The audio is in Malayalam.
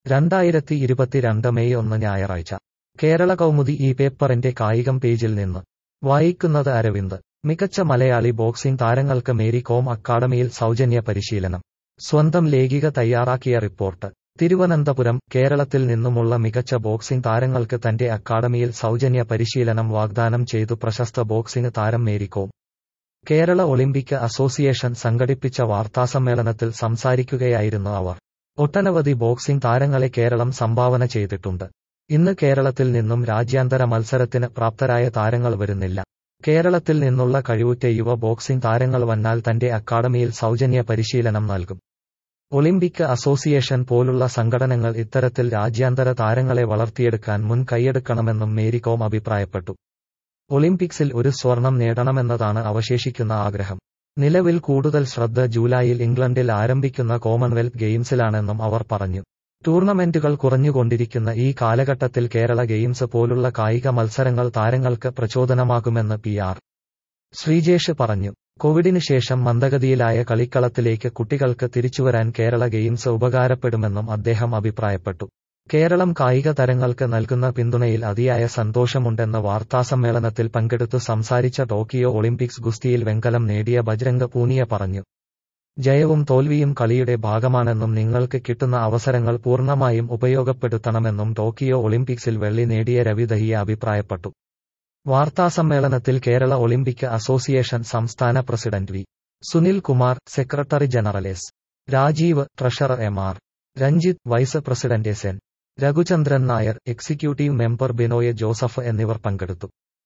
രണ്ടായിരത്തി ഇരുപത്തിരണ്ട് മെയ് ഒന്ന് ഞായറാഴ്ച കേരള കൗമുദി ഈ പേപ്പറിന്റെ കായികം പേജിൽ നിന്ന് വായിക്കുന്നത് അരവിന്ദ് മികച്ച മലയാളി ബോക്സിംഗ് താരങ്ങൾക്ക് മേരി കോം അക്കാദമിയിൽ സൗജന്യ പരിശീലനം സ്വന്തം ലേഖിക തയ്യാറാക്കിയ റിപ്പോർട്ട് തിരുവനന്തപുരം കേരളത്തിൽ നിന്നുമുള്ള മികച്ച ബോക്സിംഗ് താരങ്ങൾക്ക് തന്റെ അക്കാദമിയിൽ സൗജന്യ പരിശീലനം വാഗ്ദാനം ചെയ്തു പ്രശസ്ത ബോക്സിംഗ് താരം മേരി കോം കേരള ഒളിമ്പിക് അസോസിയേഷൻ സംഘടിപ്പിച്ച വാർത്താസമ്മേളനത്തിൽ സംസാരിക്കുകയായിരുന്നു അവർ ഒട്ടനവധി ബോക്സിംഗ് താരങ്ങളെ കേരളം സംഭാവന ചെയ്തിട്ടുണ്ട് ഇന്ന് കേരളത്തിൽ നിന്നും രാജ്യാന്തര മത്സരത്തിന് പ്രാപ്തരായ താരങ്ങൾ വരുന്നില്ല കേരളത്തിൽ നിന്നുള്ള കഴിവുറ്റ യുവ ബോക്സിംഗ് താരങ്ങൾ വന്നാൽ തന്റെ അക്കാദമിയിൽ സൗജന്യ പരിശീലനം നൽകും ഒളിമ്പിക് അസോസിയേഷൻ പോലുള്ള സംഘടനകൾ ഇത്തരത്തിൽ രാജ്യാന്തര താരങ്ങളെ വളർത്തിയെടുക്കാൻ മുൻ കൈയെടുക്കണമെന്നും മേരി കോം അഭിപ്രായപ്പെട്ടു ഒളിമ്പിക്സിൽ ഒരു സ്വർണം നേടണമെന്നതാണ് അവശേഷിക്കുന്ന ആഗ്രഹം നിലവിൽ കൂടുതൽ ശ്രദ്ധ ജൂലൈയിൽ ഇംഗ്ലണ്ടിൽ ആരംഭിക്കുന്ന കോമൺവെൽത്ത് ഗെയിംസിലാണെന്നും അവർ പറഞ്ഞു ടൂർണമെന്റുകൾ കുറഞ്ഞുകൊണ്ടിരിക്കുന്ന ഈ കാലഘട്ടത്തിൽ കേരള ഗെയിംസ് പോലുള്ള കായിക മത്സരങ്ങൾ താരങ്ങൾക്ക് പ്രചോദനമാകുമെന്ന് പി ആർ ശ്രീജേഷ് പറഞ്ഞു കോവിഡിന് ശേഷം മന്ദഗതിയിലായ കളിക്കളത്തിലേക്ക് കുട്ടികൾക്ക് തിരിച്ചുവരാൻ കേരള ഗെയിംസ് ഉപകാരപ്പെടുമെന്നും അദ്ദേഹം അഭിപ്രായപ്പെട്ടു കേരളം കായിക തരങ്ങൾക്ക് നൽകുന്ന പിന്തുണയിൽ അതിയായ സന്തോഷമുണ്ടെന്ന് വാർത്താസമ്മേളനത്തിൽ പങ്കെടുത്തു സംസാരിച്ച ടോക്കിയോ ഒളിമ്പിക്സ് ഗുസ്തിയിൽ വെങ്കലം നേടിയ ബജ്രംഗ് പൂനിയ പറഞ്ഞു ജയവും തോൽവിയും കളിയുടെ ഭാഗമാണെന്നും നിങ്ങൾക്ക് കിട്ടുന്ന അവസരങ്ങൾ പൂർണ്ണമായും ഉപയോഗപ്പെടുത്തണമെന്നും ടോക്കിയോ ഒളിമ്പിക്സിൽ വെള്ളി നേടിയ രവി ദഹിയ അഭിപ്രായപ്പെട്ടു വാർത്താസമ്മേളനത്തിൽ കേരള ഒളിമ്പിക് അസോസിയേഷൻ സംസ്ഥാന president V Sunil Kumar secretary general S Rajeev treasurer M R Ranjith vice president S N Raghuchandran Nair executive member Binoy Joseph എന്നിവർ പങ്കെടുത്തു